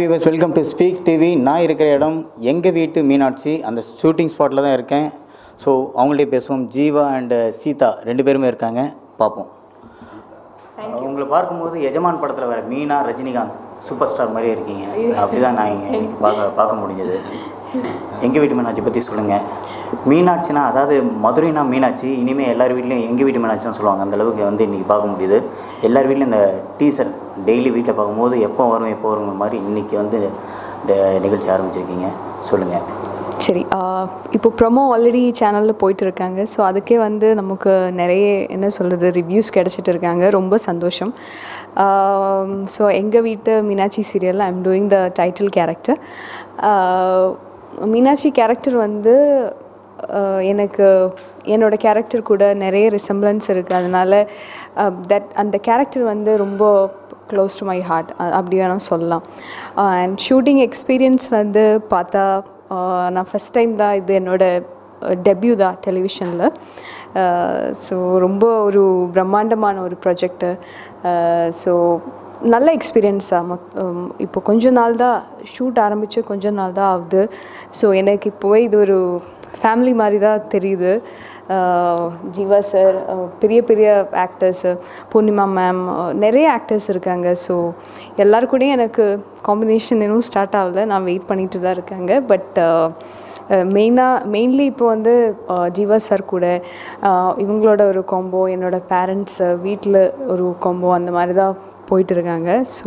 Viewers welcome to speak TV நான் இருக்கிற இடம் எங்கள் வீட்டு மீனாட்சி அந்த ஷூட்டிங் ஸ்பாட்டில் தான் இருக்கேன் ஸோ அவங்கள்ட்டே பேசுவோம் ஜீவா அண்ட் சீதா ரெண்டு பேருமே இருக்காங்க பார்ப்போம் உங்களை பார்க்கும்போது எஜமான் படத்தில் வர மீனா ரஜினிகாந்த் சூப்பர் ஸ்டார் மாதிரியே இருக்கீங்க அப்படிதான் நான் இங்கே பார்க்க பார்க்க முடிஞ்சது எங்கள் வீட்டு மீனாட்சி பற்றி சொல்லுங்கள் மீனாட்சினா அதாவது மதுரைனா மீனாட்சி இனிமேல் எல்லார் வீட்லேயும் எங்கள் வீட்டு மீனாட்சி தான் சொல்லுவாங்க அந்த அளவுக்கு வந்து இன்றைக்கி பார்க்க முடியுது எல்லார் வீட்லையும் இந்த டீசர் டெய்லி வீட்டில் பார்க்கும்போது எப்போ வரும் எப்போ வருங்கிற மாதிரி இன்றைக்கி வந்து இந்த நிகழ்ச்சி ஆரம்பிச்சிருக்கீங்க சொல்லுங்கள் சரி ஆஹ் இப்போ ப்ரொமோ ஆல்ரெடி சேனலில் போயிட்டு இருக்காங்க ஸோ அதுக்கே வந்து நமக்கு நிறைய என்ன சொல்கிறது ரிவ்யூஸ் கிடச்சிட்டு இருக்காங்க ரொம்ப சந்தோஷம் ஸோ எங்கள் வீட்டு மீனாட்சி சீரியலில் I'm doing the title character Meenakshi character வந்து ஆஹ் எனக்கு என்னோட கேரக்டர் கூட நிறைய ரிசம்பிளன்ஸ் இருக்குது அதனால் தட் அந்த கேரக்டர் வந்து ரொம்ப க்ளோஸ் டு மை ஹார்ட் அப்படி வேணால் சொல்லலாம் அண்ட் ஷூட்டிங் எக்ஸ்பீரியன்ஸ் வந்து பார்த்தா ஆஹ் நான் ஃபஸ்ட் டைம் தான் இது என்னோட டெபியூ தான் டெலிவிஷனில் ஸோ ரொம்ப ஒரு பிரம்மாண்டமான ஒரு ப்ராஜெக்ட்டு ஸோ நல்ல எக்ஸ்பீரியன்ஸ் தான் மொத் உம், இப்போ கொஞ்ச நாள் தான் ஷூட் ஆரம்பித்து கொஞ்ச நாள் தான் ஆகுது ஸோ எனக்கு இப்போவே இது ஒரு ஃபேமிலி மாதிரி தான் தெரியுது ஆஹ் ஜீவா சார் பெரிய பெரிய ஆக்டர்ஸு பூர்ணிமா மேம் நிறைய ஆக்டர்ஸ் இருக்காங்க ஸோ எல்லாரு கூடயும் எனக்கு காம்பினேஷன் இன்னும் ஸ்டார்ட் ஆகல நான் வெயிட் பண்ணிட்டு தான் இருக்காங்க பட் மெயினாக மெயின்லி இப்போ வந்து அஹ், ஜீவா சார் கூட அஹ், இவங்களோட ஒரு காம்போ என்னோட பேரண்ட்ஸு வீட்டில் ஒரு காம்போ அந்த மாதிரி தான் போயிட்டு இருக்காங்க ஸோ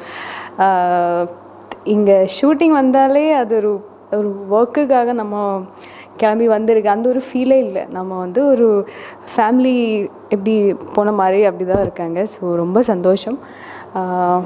இங்கே ஷூட்டிங் வந்தாலே அது ஒரு ஒரு ஒர்க்குக்காக நம்ம கிளம்பி வந்திருக்கு அந்த ஒரு ஃபீலே இல்லை நம்ம வந்து ஒரு ஃபேமிலி எப்படி போன மாதிரி அப்படி தான் இருக்காங்க ஸோ ரொம்ப சந்தோஷம் அஹ்,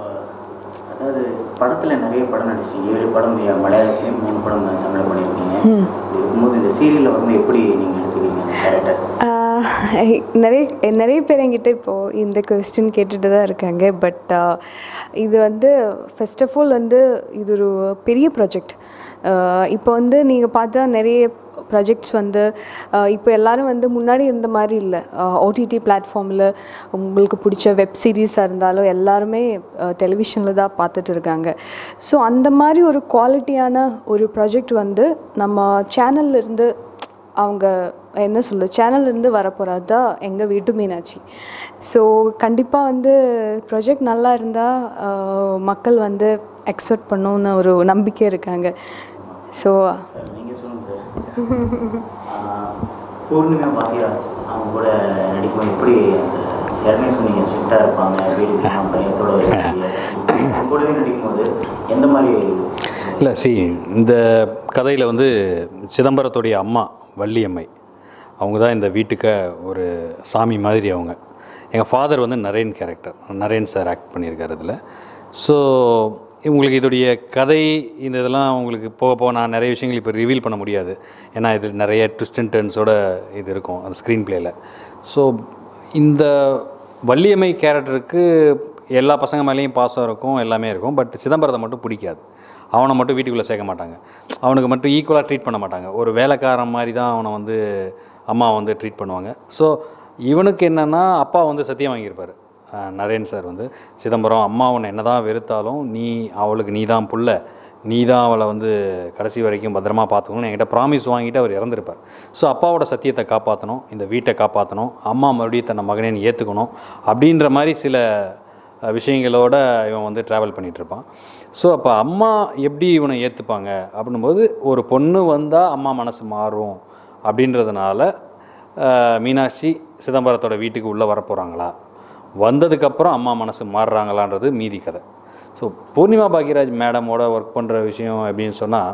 அதாவது படத்தில் நிறைய படம் நடிச்சிங்க ஏழு படம் மலையாளத்துலேயும் மூணு படம் தமிழில் பண்ணியிருக்கீங்க அப்படி இருக்கும்போது இந்த சீரியலில் வந்து எப்படி நீங்கள் எடுத்துக்கிறீங்க அந்த கேரக்டர் ஆஹ் நிறைய நிறைய பேர் என்கிட்ட இப்போது இந்த கொஸ்டின் கேட்டுட்டு தான் இருக்காங்க பட் இது வந்து ஃபர்ஸ்ட் ஆஃப் ஆல் வந்து இது ஒரு பெரிய ப்ராஜெக்ட் இப்போ வந்து நீங்கள் பார்த்தா நிறைய ப்ராஜெக்ட்ஸ் வந்து ஆஹ் இப்போ எல்லாரும் வந்து முன்னாடி இருந்த மாதிரி இல்லை ஓடிடி பிளாட்ஃபார்மில் உங்களுக்கு பிடிச்ச வெப் சீரிஸாக இருந்தாலும் எல்லாருமே டெலிவிஷனில் தான் பார்த்துட்டு இருக்காங்க ஸோ அந்த மாதிரி ஒரு குவாலிட்டியான ஒரு ப்ராஜெக்ட் வந்து நம்ம சேனல்ல இருந்து அவங்க என்ன சொல்ல சேனல்லேருந்து வரப்போகிறது தான் எங்கள் வீட்டு மீனாட்சி ஸோ கண்டிப்பாக வந்து ப்ராஜெக்ட் நல்லா இருந்தால் மக்கள் வந்து அக்செப்ட் பண்ணணும்னு ஒரு நம்பிக்கை இருக்காங்க ஸோ சார் நீங்கள் சொல்லுங்கள் சார் ஆஹ் பூர்ணிமா பாக்யராஜ் அவங்க கூட நடிக்கும்போது எப்படி அந்த ஏற்கனவே சொன்னீங்க ஸ்ட்ரிக்டாக இருப்பாங்க வீடு போகாம பயத்தோட வருவாங்க. அவங்க கூடவே நடிக்கும்போது எந்த மாதிரி இல்லை சி இந்த கதையில் வந்து சிதம்பரத்துடைய அம்மா வள்ளியம்மை அவங்க தான் இந்த வீட்டுக்கு ஒரு சாமி மாதிரி அவங்க எங்கள் ஃபாதர் வந்து Naren character Naren sir act பண்ணியிருக்காரு இதில் ஸோ உங்களுக்கு இதோடைய கதை இந்த இதெல்லாம் உங்களுக்கு போக போக நான் நிறைய விஷயங்கள் இப்போ ரிவீல் பண்ண முடியாது ஏன்னா இது நிறைய ட்விஸ்ட் அண்ட் டர்ன்ஸோட இது இருக்கும் அந்த ஸ்க்ரீன் பிளேயில் ஸோ இந்த வள்ளியம்மை கேரக்டருக்கு எல்லா பசங்க மேலேயும் பாசம் இருக்கும் எல்லாமே இருக்கும் பட் சிதம்பரத்தை மட்டும் பிடிக்காது அவனை மட்டும் வீட்டுக்குள்ளே சேர்க்க மாட்டாங்க அவனுக்கு மட்டும் ஈக்குவலாக ட்ரீட் பண்ண மாட்டாங்க ஒரு வேலைக்காரன் மாதிரி தான் அவனை வந்து அம்மா வந்து ட்ரீட் பண்ணுவாங்க ஸோ இவனுக்கு என்னென்னா அப்பா வந்து சத்தியம் வாங்கியிருப்பார் அஹ் நரேன் சார் வந்து சிதம்பரம் அம்மா உன்னை என்ன தான் வெறுத்தாலும் நீ அவளுக்கு நீ தான் புள்ள நீ தான் அவளை வந்து கடைசி வரைக்கும் பத்திரமா பார்த்துக்கணும்னு என்கிட்ட ப்ராமிஸ் வாங்கிட்டு அவர் இறந்துருப்பார் ஸோ அப்பாவோட சத்தியத்தை காப்பாற்றணும் இந்த வீட்டை காப்பாற்றணும் அம்மா மறுபடியும் தன்னை மகனே நீ ஏற்றுக்கணும் அப்படின்ற மாதிரி சில அஹ், விஷயங்களோட இவன் வந்து ட்ராவல் பண்ணிகிட்ருப்பான் ஸோ அப்போ அம்மா எப்படி இவனை ஏற்றுப்பாங்க அப்படின்னும்போது ஒரு பொண்ணு வந்தால் அம்மா மனசு மாறும் அப்படின்றதுனால அஹ், மீனாட்சி சிதம்பரத்தோட வீட்டுக்கு உள்ளே வரப்போகிறாங்களா வந்ததுக்கப்புறம் அம்மா மனசு மாறுறாங்களான்றது மீதி கதை ஸோ பூர்ணிமா பாக்யராஜ் மேடமோட ஒர்க் பண்ணுற விஷயம் அப்படின்னு சொன்னால்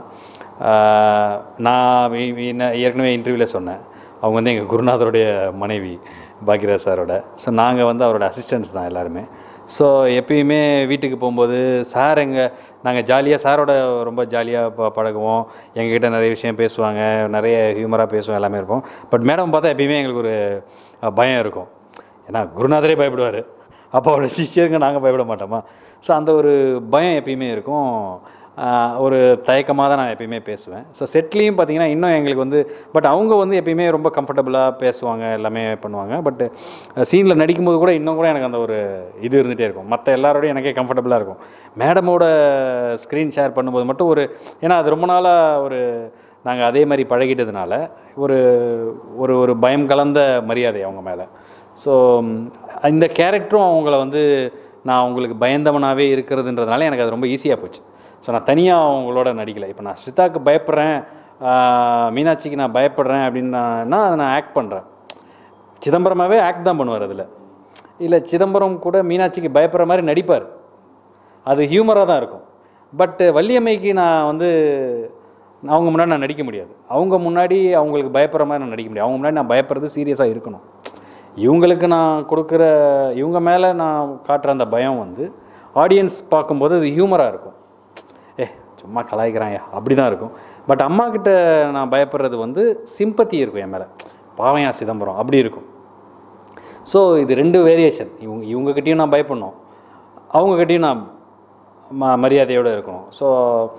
நான் வி- வி- நான் ஏற்கனவே இன்டர்வியூவில் சொன்னேன் அவங்க வந்து எங்கள் குருநாதருடைய மனைவி பாக்யராஜ் சாரோட ஸோ நாங்கள் வந்து அவரோட அசிஸ்டன்ட்ஸ் தான் எல்லாருமே ஸோ எப்பயுமே வீட்டுக்கு போகும்போது சார் எங்கள் நாங்கள் ஜாலியாக சாரோட ரொம்ப ஜாலியாக ப பழகுவோம் எங்ககிட்ட நிறைய விஷயம் பேசுவாங்க நிறைய ஹியூமராக பேசுவோம் எல்லாமே இருப்போம் பட் மேடம் பார்த்தா எப்பயுமே எங்களுக்கு ஒரு அஹ், பயம் இருக்கும் ஏன்னா குருநாதரே பயப்படுவார் அப்போ அவரோட சிஷ்யருங்க நாங்கள் பயப்பட மாட்டோமா ஸோ அந்த ஒரு பயம் எப்பயுமே இருக்கும் ஆஹ், ஒரு தயக்கமாக தான் நான் எப்பயுமே பேசுவேன் ஸோ செட்லேயும் பார்த்தீங்கன்னா இன்னும் எங்களுக்கு வந்து பட் அவங்க வந்து எப்பயுமே ரொம்ப கம்ஃபர்டபுளாக பேசுவாங்க எல்லாமே பண்ணுவாங்க பட் சீனில் நடிக்கும்போது கூட இன்னும் கூட எனக்கு அந்த ஒரு இது இருந்துகிட்டே இருக்கும் மற்ற எல்லாரோடையும் எனக்கே கம்ஃபர்டபுளாக இருக்கும் மேடமோட ஸ்க்ரீன் ஷேர் பண்ணும்போது மட்டும் ஒரு ஏன்னா அது ரொம்ப நாளாக ஒரு நாங்கள் அதே மாதிரி பழகிட்டதுனால ஒரு ஒரு ஒரு பயம் கலந்த மரியாதை அவங்க மேலே ஸோ இந்த கேரக்டரும் அவங்கள வந்து நான் அவங்களுக்கு பயந்தவனாகவே இருக்கிறதுன்றதுனால எனக்கு அது ரொம்ப ஈஸியாக போச்சு ஸோ நான் தனியாக அவங்களோட நடிக்கலை இப்போ நான் ஸ்ரிதாக்கு பயப்படுறேன் ஆஹ் மீனாட்சிக்கு நான் பயப்படுறேன் அப்படின்னா அதை நான் ஆக்ட் பண்ணுறேன் சிதம்பரமாகவே ஆக்ட் தான் பண்ணுவார் அதில் இல்லை சிதம்பரம் கூட மீனாட்சிக்கு பயப்படுற மாதிரி நடிப்பார் அது ஹியூமராக தான் இருக்கும் பட் வள்ளியம்மைக்கு நான் வந்து அவங்க முன்னாடி நான் நடிக்க முடியாது அவங்க முன்னாடி அவங்களுக்கு பயப்படுற மாதிரி நான் நடிக்க முடியாது அவங்க முன்னாடி நான் பயப்படுறது சீரியஸாக இருக்கணும் இவங்களுக்கு நான் கொடுக்குற இவங்க மேலே நான் காட்டுற அந்த பயம் வந்து ஆடியன்ஸ் பார்க்கும்போது அது ஹியூமராக இருக்கும் ஏ சும்மா கலாய்க்கிறாங்க அப்படி தான் இருக்கும் பட் அம்மா கிட்ட நான் பயப்படுறது வந்து சிம்பத்தி இருக்கும் என் மேலே பாவையா சிதம்பரம் அப்படி இருக்கும் ஸோ இது ரெண்டு வேரியேஷன் இவங்க இவங்ககிட்டயும் நான் பயப்படணும் அவங்கக்கிட்டேயும் நான் ம மரியாதையோடு இருக்கணும் ஸோ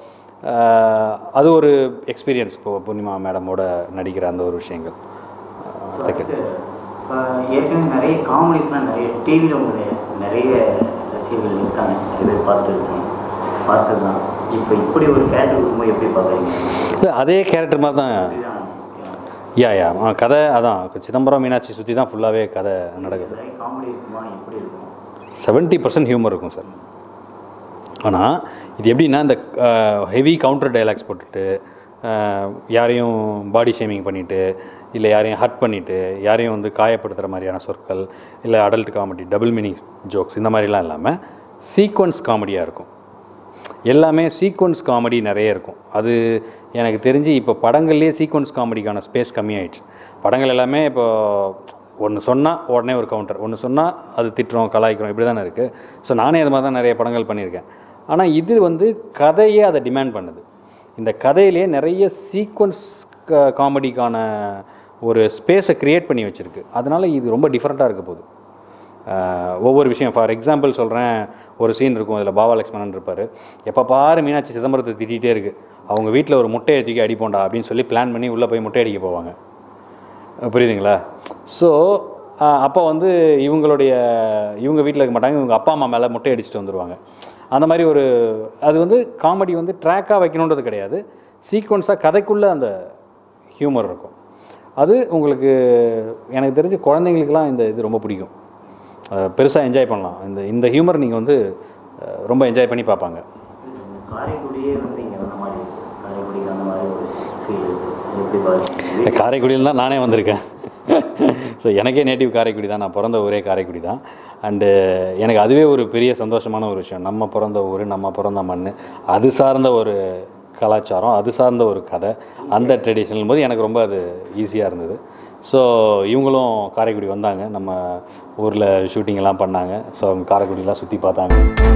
அது ஒரு எக்ஸ்பீரியன்ஸ் இப்போ பூர்ணிமா மேடமோட நடிக்கிற அந்த ஒரு விஷயங்கள் ஸோ அடுத்து இப்போ ஏற்கனவே நிறைய காமெடிஸ்லாம் நிறைய டிவியில் உங்களுடைய நிறைய ரசிகர்கள் இருக்காங்க நிறைய பேர் பார்த்துட்டு இருக்காங்க பார்த்துட்டு தான் இப்போ இப்படி ஒரு கேரக்டர் கொடுக்கும்போது எப்படி பார்க்குறீங்க இல்லை அதே கேரக்டர் மாதிரி தான் இதுதான் யா யா ஆ, கதை அதான் சிதம்பரம் மீனாட்சி சுற்றி தான் ஃபுல்லாகவே கதை நடக்குது நிறைய காமெடி இருக்குமா எப்படி இருக்கும் செவன்ட்டி பர்சன்ட் ஹியூமர் இருக்கும் சார் ஆனால் இது எப்படின்னா இந்த ஹெவி கவுண்டர் டைலாக்ஸ் போட்டுட்டு அஹ், யாரையும் பாடி ஷேமிங் பண்ணிவிட்டு இல்லை யாரையும் ஹர்ட் பண்ணிவிட்டு யாரையும் வந்து காயப்படுத்துகிற மாதிரியான சொற்கள் இல்லை adult comedy double meaning jokes இந்த மாதிரிலாம் இல்லாமல் சீக்வன்ஸ் காமெடியாக இருக்கும் எல்லாமே சீக்வன்ஸ் காமெடி நிறைய இருக்கும் அது எனக்கு தெரிஞ்சு இப்போ படங்கள்லேயே சீக்வன்ஸ் காமெடிக்கான ஸ்பேஸ் கம்மியாயிடுச்சு படங்கள் எல்லாமே இப்போ ஒன்று சொன்னால் உடனே ஒரு கவுண்டர் ஒன்று சொன்னால் அது திட்டுறோம் கலாய்க்கிறோம் இப்படி தானே இருக்குது ஸோ நானே அது மாதிரி தான் நிறைய படங்கள் பண்ணியிருக்கேன் ஆனால் இது வந்து கதையே அதை டிமாண்ட் பண்ணுது இந்த கதையிலேயே நிறைய சீக்வன்ஸ் காமெடிக்கான ஒரு ஸ்பேஸை க்ரியேட் பண்ணி வச்சுருக்கு அதனால் இது ரொம்ப டிஃப்ரெண்ட்டாக இருக்க போகுது ஆஹ் ஒவ்வொரு விஷயம் ஃபார் எக்ஸாம்பிள் சொல்கிறேன் ஒரு சீன் இருக்கும் அதில் பாபா லக்ஷ்மணன் இருப்பார் எப்போ பாரு மீனாட்சி சிதம்பரத்தை திட்டிகிட்டே இருக்குது அவங்க வீட்டில் ஒரு முட்டையை தூக்கி அடிப்போண்டா அப்படின்னு சொல்லி பிளான் பண்ணி உள்ளே போய் முட்டை அடிக்க போவாங்க அஹ் புரியுதுங்களா ஸோ அப்போ வந்து இவங்களுடைய இவங்க வீட்டில் இருக்க மாட்டாங்க இவங்க அப்பா அம்மா மேலே முட்டை அடிச்சுட்டு வந்துடுவாங்க அந்த மாதிரி ஒரு அது வந்து காமெடி வந்து ட்ராக்காக வைக்கணுன்றது கிடையாது சீக்வன்ஸாக கதைக்குள்ளே அந்த ஹியூமர் இருக்கும் அது உங்களுக்கு எனக்கு தெரிஞ்சு குழந்தைங்களுக்கெல்லாம் இந்த இது ரொம்ப பிடிக்கும் பெருசாக என்ஜாய் பண்ணலாம் இந்த இந்த ஹியூமர் நீங்கள் வந்து அஹ், ரொம்ப என்ஜாய் பண்ணி பார்ப்பாங்க இந்த காரைக்குடியே வந்து இங்கே வந்த மாதிரி இருக்கு காரைக்குடிக்கு அந்த மாதிரி ஒரு ஃபீல் இருக்குது அது எப்படி பாருங்க காரைக்குடியில் தான் நானே வந்திருக்கேன் ஸோ எனக்கே நேட்டிவ் காரைக்குடி தான் நான் பிறந்த ஊரே காரைக்குடி தான் அண்டு எனக்கு அதுவே ஒரு பெரிய சந்தோஷமான ஒரு விஷயம் நம்ம பிறந்த ஊர் நம்ம பிறந்த மண் அது சார்ந்த ஒரு கலாச்சாரம் அது சார்ந்த ஒரு கதை அந்த ட்ரெடிஷனல் போது எனக்கு ரொம்ப அது ஈஸியாக இருந்தது ஸோ இவங்களும் காரைக்குடி வந்தாங்க நம்ம ஊரில் ஷூட்டிங் எல்லாம் பண்ணாங்க ஸோ அவங்க காரைக்குடிலாம் சுற்றி பார்த்தாங்க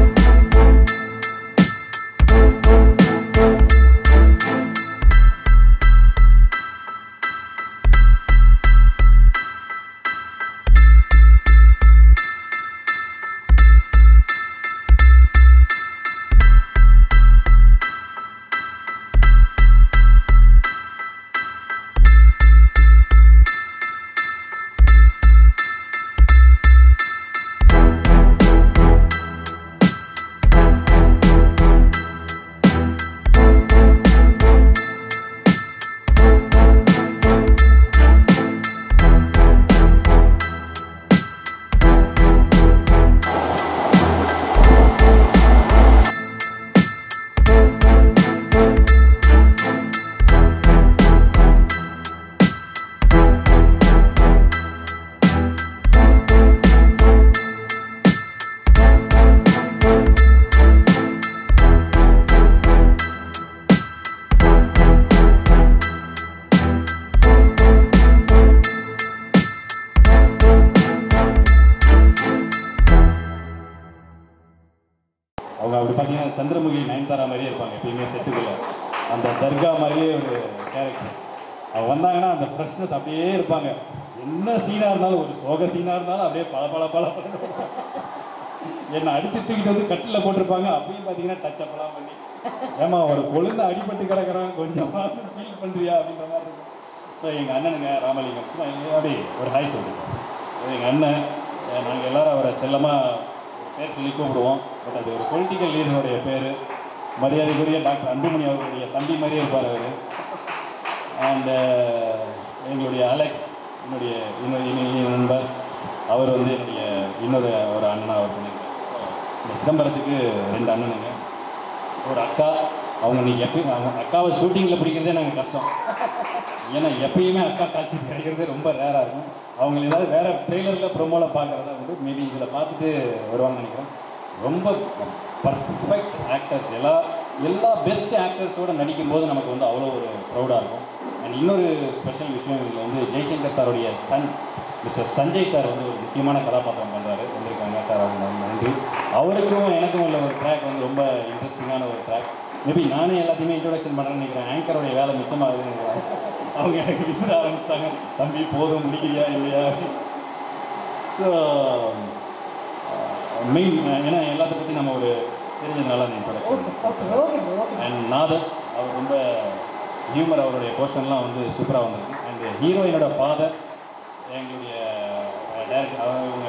அவங்க அப்படி பார்த்தீங்கன்னா சந்திரமுகி நயன்தாரா மாதிரியே இருப்பாங்க எப்பயுமே செட்டுக்குள்ள அந்த தர்கா மாதிரியே ஒரு கேரக்டர் அவங்க வந்தாங்கன்னா அந்த ஃப்ரெஷ்னஸ் அப்படியே இருப்பாங்க என்ன சீனாக இருந்தாலும் ஒரு சோக சீனாக இருந்தாலும் அப்படியே பல பல பல பல என்னை அடிச்சு தூக்கிட்டு வந்து கட்டில் போட்டிருப்பாங்க அப்பயும் பார்த்தீங்கன்னா டச் அப்பெல்லாம் பண்ணி ஏமா ஒரு கொழுந்து அடிபட்டு கிடக்குறான் கொஞ்சம் ஃபீல் பண்ணுறியா அப்படின்ற மாதிரி இருக்கும் ஸோ எங்கள் அண்ணனுங்க ராமலிங்கம் சும்மா எங்க- அப்படி ஒரு ஹாய் சொல்லுங்க எங்கள் அண்ணன் நாங்கள் எல்லாரும் அவரை செல்லமாக பேர் சொல்லி கூப்பிடுவோம் பட் அது ஒரு பொலிட்டிக்கல் லீடருடைய பேர் மரியாதைக்குரிய டாக்டர் அன்புமணி அவர்களுடைய தம்பி மாதிரியே இருப்பார் அவர் அண்டு எங்களுடைய அலெக்ஸ் என்னுடைய இன்னொரு இணைய நண்பர் அவர் வந்து என்னுடைய இன்னொரு ஒரு அண்ணனா அவர் பண்ணியிருக்காரு இந்த சிதம்பரத்துக்கு ரெண்டு அண்ணனுங்க ஒரு அக்கா அவங்க நீங்கள் எப்பயும் அவங்க அக்காவை ஷூட்டிங்கில் பிடிக்கிறதே நாங்கள் கஷ்டம் ஏன்னா எப்பயுமே அக்கா காட்சி கிடைக்கிறது ரொம்ப ரேராக இருக்கும் அவங்க ஏதாவது வேறு ட்ரெய்லரில் ப்ரொமோவில் பார்க்குறதா வந்து மேபி இதில் பார்த்துட்டு வருவாங்கன்னு நினைக்கிறேன் ரொம்ப பர்ஃபெக்ட் ஆக்டர்ஸ் எல்லா எல்லா பெஸ்ட் ஆக்டர்ஸோடு நடிக்கும்போது நமக்கு வந்து அவ்வளோ ஒரு ப்ரௌடாக இருக்கும் அண்ட் இன்னொரு ஸ்பெஷல் விஷயம் இதில் வந்து ஜெய்சங்கர் சாருடைய சன் மிஸ்டர் சஞ்சய் சார் வந்து ஒரு முக்கியமான கதாபாத்திரம் பண்ணுறாரு வந்திருக்காங்க சார் அவங்க நன்றி அவருக்கும் எனக்கும் உள்ள ஒரு ட்ராக் வந்து ரொம்ப இன்ட்ரெஸ்டிங்கான ஒரு ட்ராக் மேபி நானே எல்லாத்தையுமே இன்ட்ரோடக்ஷன் பண்ணுறேன்னு நினைக்கிறேன் ஆங்கருடைய வேலை மிச்சமாகுதுன்னு நினைக்கிறேன் அவங்க எனக்கு விசிற ஆரம்பிச்சிட்டாங்க தம்பி போதும் முடிக்கிறியா இல்லையா ஸோ மெயின் ஏன்னா எல்லாத்த பற்றி நம்ம ஒரு தெரிஞ்சதுனால அந்த இன்ட்ரோடக்ஷன் அண்ட் நாதஸ் அவர் ரொம்ப ஹியூமர் அவருடைய போர்ஷன்லாம் வந்து சூப்பராக வந்திருக்கு அண்ட் ஹீரோயினோட ஃபாதர் எங்களுடைய டேரக்டர்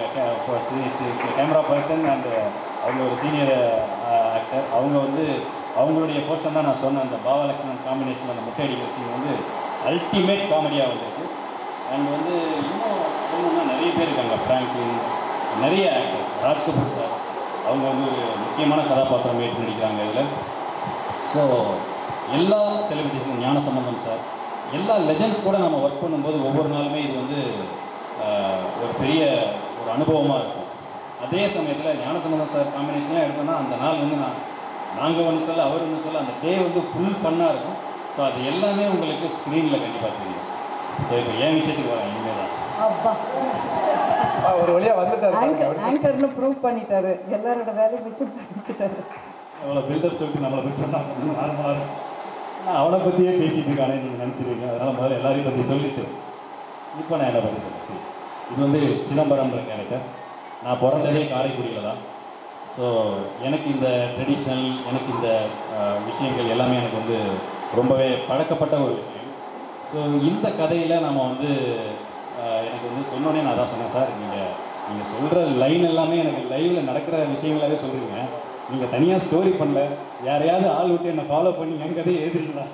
அவங்க கேமரா பர்சன் அண்ட் அவங்க ஒரு சீனியர் ஆக்டர் அவங்க வந்து அவங்களுடைய போர்ஷன் தான் நான் சொன்ன அந்த பாவலட்சுமணன் காம்பினேஷன் அந்த முட்டை அடிக்கிற scene வந்து அல்டிமேட் காமெடியாக வந்திருக்கு அண்ட் வந்து இன்னும் சொல்லணும்னா நிறைய பேர் இருக்காங்க ஃப்ராங்க்லின் நிறைய ஆக்டர்ஸ் ராஜ் கபூர் சார் அவங்க வந்து ஒரு முக்கியமான கதாபாத்திரம் ஏற்று நடிக்கிறாங்க இதில் ஸோ எல்லா செலிபிரிட்டிஸும் ஞான சம்பந்தம் சார் எல்லா லெஜண்ட்ஸ் கூட நம்ம ஒர்க் பண்ணும்போது ஒவ்வொரு நாளுமே இது வந்து ஆஹ், ஒரு பெரிய ஒரு அனுபவமாக இருக்கும் அதே சமயத்தில் ஞான சம்பந்தம் சார் காம்பினேஷன்லாம் எடுத்தோம்னா அந்த நாள் வந்து நான் நாங்கள் ஒன்று சொல்ல அவர் ஒன்று சொல்ல அந்த டே வந்து ஃபுல் ஃபன்னாக இருக்கும் ஸோ அது எல்லாமே உங்களுக்கு ஸ்க்ரீனில் கண்டிப்பாக தெரியும் ஸோ இப்போ என் விஷயத்துக்கு வரேன் இனிமேல் தான் அப்பா ஒரு வழியா வந்துட்டாரு பாருங்க. ஆங்கர் ஆங்கர்னு ப்ரூவ் பண்ணிட்டாரு எல்லாரோட வேலையும் மிச்சம் பண்ணிச்சிட்டாரு அவ்வளோ பில்டப் சொல்லிட்டு நம்மளை பற்றி சொன்னாங்க நார்மலாக இருக்கும் நான் அவனை பற்றியே பேசிகிட்டு இருக்கானே நீங்கள் நினச்சிருக்கீங்க அதனால் முதல்ல எல்லாரையும் பற்றி சொல்லிட்டு இப்போ நான் என்ன பற்றி சொல்றேன் சரி இது வந்து சிதம்பரம்ன்ற கேரக்டர் நான் பிறந்ததே காரைக்குடியில் தான் ஸோ எனக்கு இந்த ட்ரெடிஷ்னல் எனக்கு இந்த அஹ், விஷயங்கள் எல்லாமே எனக்கு வந்து ரொம்பவே பழக்கப்பட்ட ஒரு விஷயம் ஸோ இந்த கதையில் நம்ம வந்து அஹ், எனக்கு வந்து சொன்னோன்னே நான் தான் சொன்னேன் சார் நீங்கள் நீங்கள் சொல்கிற லைன் எல்லாமே எனக்கு லைவில் நடக்கிற விஷயங்களாவே சொல்கிறீங்க நீங்கள் தனியாக ஸ்டோரி பண்ணல யாரையாவது ஆள் விட்டு என்னை ஃபாலோ பண்ணி என் கதையை எழுதுறீங்களா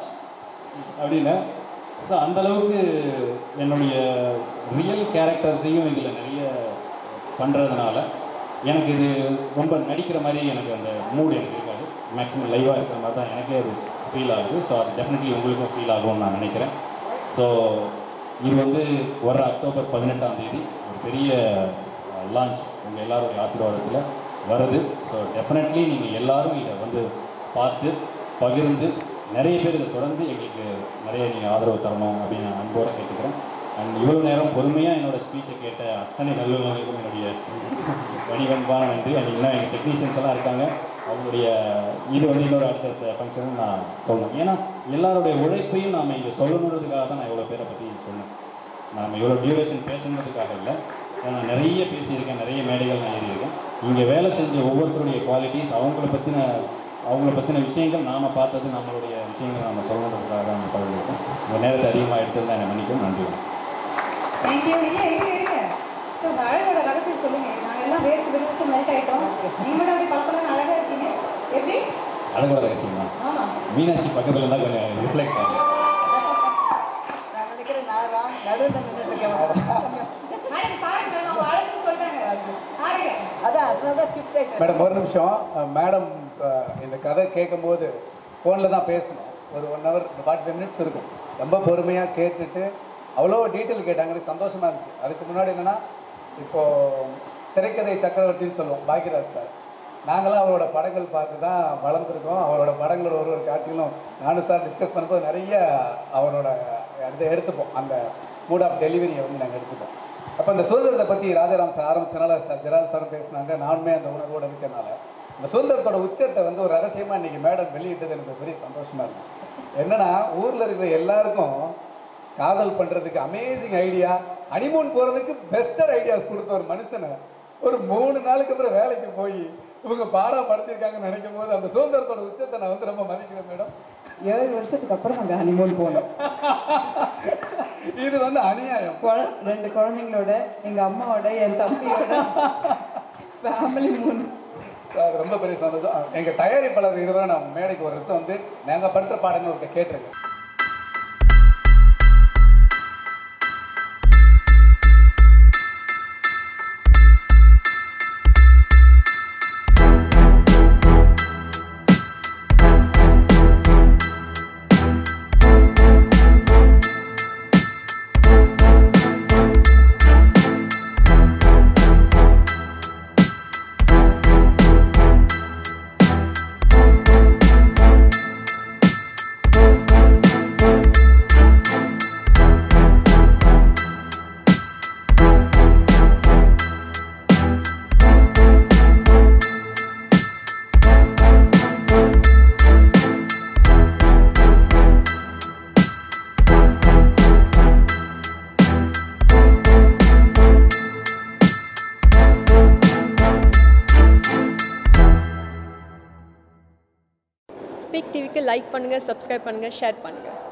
அப்படின்னு ஸோ அந்த அளவுக்கு என்னுடைய ரியல் கேரக்டர்ஸையும் இதில் நிறைய பண்ணுறதுனால எனக்கு இது ரொம்ப நடிக்கிற மாதிரி எனக்கு அந்த மூட் எனக்கு இருக்காது மேக்ஸிமம் லைவாக இருக்கிற மாதிரி தான் எனக்கே அது ஃபீல் ஆகுது ஸோ அது டெஃபினெட்லி உங்களுக்கும் ஃபீல் ஆகும்னு நான் நினைக்கிறேன் ஸோ இது வந்து வர்ற அக்டோபர் பதினெட்டாம் தேதி ஒரு பெரிய லான்ச் உங்கள் எல்லாருடைய ஆசீர்வாதத்தில் வருது ஸோ டெஃபினெட்லி நீங்கள் எல்லாரும் இதை வந்து பார்த்து பகிர்ந்து நிறைய பேர் இதை தொடர்ந்து எங்களுக்கு நிறைய நீங்கள் ஆதரவு தரணும் அப்படின்னு நான் அன்போடு கேட்டுக்கிறேன் அண்ட் இவ்வளோ நேரம் பொறுமையாக என்னோட ஸ்பீச்சை கேட்ட அத்தனை நல்லவங்களுக்கும் என்னுடைய வணிகன்பான நன்றி அண்ட் இன்னும் எங்கள் டெக்னீஷியன்ஸ் எல்லாம் இருக்காங்க அவங்களுடைய இது வந்து இன்னொரு அடுத்தடுத்த ஃபங்க்ஷனும் நான் சொல்லணும் ஏன்னா எல்லாருடைய உழைப்பையும் நாம் இங்கே சொல்லணுன்றதுக்காக தான் நான் இவ்வளோ பேரை பற்றி சொன்னேன் நாம் இவ்வளோ டியூரேஷன் பேசணுன்றதுக்காக இல்லை நான் நிறைய பேசியிருக்கேன் நிறைய மேடைகள் நான் ஏறியிருக்கேன் இங்கே வேலை செஞ்ச ஒவ்வொருத்தருடைய குவாலிட்டிஸ் அவங்கள பற்றின அவங்கள பற்றின விஷயங்கள் நாம் பார்த்தது நம்மளுடைய விஷயங்களை நம்ம சொல்லணுன்றதுக்காக தான் நம்ம பகிர்ந்துருக்கோம் இந்த நேரத்தை அதிகமாக எடுத்திருந்தா என்னை மன்னிக்கும் நன்றி தேங்க்யூ இல்ல இருங்க இருங்க ஸோ அந்த அழகோட ரகசியம் சொல்லுங்க நாங்க எல்லாம் வேர்த்து விருத்து மெல்ட் ஆயிட்டோம் நீங்க மட்டும் அப்படி பழப்பலாம் அழகா இருக்கீங்க எப்படி அழகோட ரகசியம் தான் ஆமா மீனாட்சி பக்கத்தில் தான் கொஞ்சம் ரிஃப்ளெக்ட் ஆகும் நான் நினைக்கிறேன் நான் ராம் நடுவில் நின்றுட்டு இருக்கேன் மேடம் பாருங்க அவங்க அழகு சொல்லிட்டாங்க பாருங்க அதான் அதனால தான் ஷிஃப்ட் ஆகிட்டேன் மேடம் ஒரு நிமிஷம் அஹ், மேடம் அஹ், இந்த கதை கேட்கும்போது ஃபோனில் தான் பேசணும் ஒரு one hour forty five minutes இருக்கும் ரொம்ப பொறுமையாக கேட்டுட்டு அவ்வளோ டீட்டெயில் கேட்டாங்க எனக்கு சந்தோஷமாக இருந்துச்சு அதுக்கு முன்னாடி என்னென்னா இப்போது திரைக்கதை சக்கரவர்த்தின்னு சொல்லுவோம் பாக்யராஜ் சார் நாங்களாம் அவரோட படங்கள் பார்த்து தான் வளர்ந்துருக்கோம் அவரோட படங்களோட ஒரு ஒரு காட்சிகளும் நானும் சார் டிஸ்கஸ் பண்ணும்போது நிறைய அவரோட இதை எடுத்துப்போம் அந்த மூட் ஆஃப் டெலிவரியை வந்து நாங்கள் எடுத்துப்போம் அப்போ இந்த சுதந்திரத்தை பற்றி ராஜாராம் சார் ஆரம்பிச்சனால சார் ஜெரால் சாரும் பேசினாங்க நானுமே அந்த உணர்வோடு இருக்கனால இந்த சுதந்திரத்தோட உச்சத்தை வந்து ஒரு ரகசியமாக இன்றைக்கி மேடம் வெளியிட்டது எனக்கு பெரிய சந்தோஷமாக இருக்கும் என்னன்னா ஊரில் இருக்கிற எல்லாருக்கும் காதல் பண்ணுறதுக்கு அமேசிங் ஐடியா ஹனிமூன் போகிறதுக்கு பெஸ்டர் ஐடியாஸ் கொடுத்த ஒரு மனுஷனை ஒரு மூணு நாளுக்கு அப்புறம் வேலைக்கு போய் இவங்க பாடா படுத்திருக்காங்கன்னு நினைக்கும் போது அந்த சுதந்திரத்தோட உச்சத்தை நான் வந்து ரொம்ப மதிக்கிறேன் மேடம் ஏழு வருஷத்துக்கு அப்புறம் நாங்கள் ஹனிமூன் போனோம் இது வந்து அநியாயம் குழ- ரெண்டு குழந்தைங்களோட எங்கள் அம்மாவோட என் தம்பியோட ஃபேமிலி மூணு அது ரொம்ப பெரிய சந்தோஷம் எங்க தயாரிப்பாளர் இதுவரை நான் மேடைக்கு ஒரு இடத்துல வந்து நாங்க படுத்துற பாடங்கள் ஒருத்த கேட்டிருக்கேன் ஸ்பீக் டிவிக்கு லைக் பண்ணுங்கள் சப்ஸ்கிரைப் பண்ணுங்கள் ஷேர் பண்ணுங்கள்